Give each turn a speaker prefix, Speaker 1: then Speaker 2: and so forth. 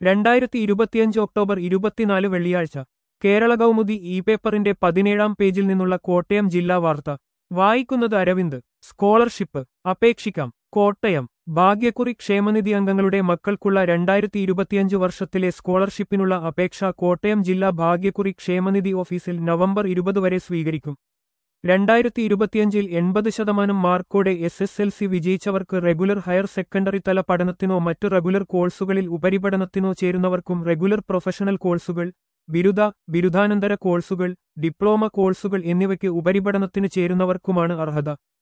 Speaker 1: രണ്ടായിരത്തി ഇരുപത്തിയഞ്ച് ഒക്ടോബർ ഇരുപത്തിനാല് വെള്ളിയാഴ്ച കേരള കൗമുദി ഇ പേപ്പറിന്റെ പതിനേഴാം പേജിൽ നിന്നുള്ള കോട്ടയം ജില്ലാ വാർത്ത വായിക്കുന്നത് അരവിന്ദ് സ്കോളർഷിപ്പ് അപേക്ഷിക്കാം കോട്ടയം ഭാഗ്യക്കുറി ക്ഷേമനിധി അംഗങ്ങളുടെ മക്കൾക്കുള്ള രണ്ടായിരത്തി ഇരുപത്തിയഞ്ച് വർഷത്തിലെ സ്കോളർഷിപ്പിനുള്ള അപേക്ഷ കോട്ടയം ജില്ലാ ഭാഗ്യക്കുറി ക്ഷേമനിധി ഓഫീസിൽ നവംബർ ഇരുപത് വരെ സ്വീകരിക്കും രണ്ടായിരത്തി ഇരുപത്തിയഞ്ചിൽ എൺപത് ശതമാനം മാർക്കോടെ എസ് എസ് എൽ സി വിജയിച്ചവർക്ക് റെഗുലർ ഹയർ സെക്കൻഡറി തല പഠനത്തിനോ മറ്റു റെഗുലർ കോഴ്സുകളിൽ ഉപരിപഠനത്തിനോ ചേരുന്നവർക്കും റെഗുലർ പ്രൊഫഷണൽ കോഴ്സുകൾ ബിരുദ ബിരുദാനന്തര കോഴ്സുകൾ ഡിപ്ലോമ കോഴ്സുകൾ എന്നിവയ്ക്ക് ഉപരിപഠനത്തിന് ചേരുന്നവർക്കുമാണ് അർഹത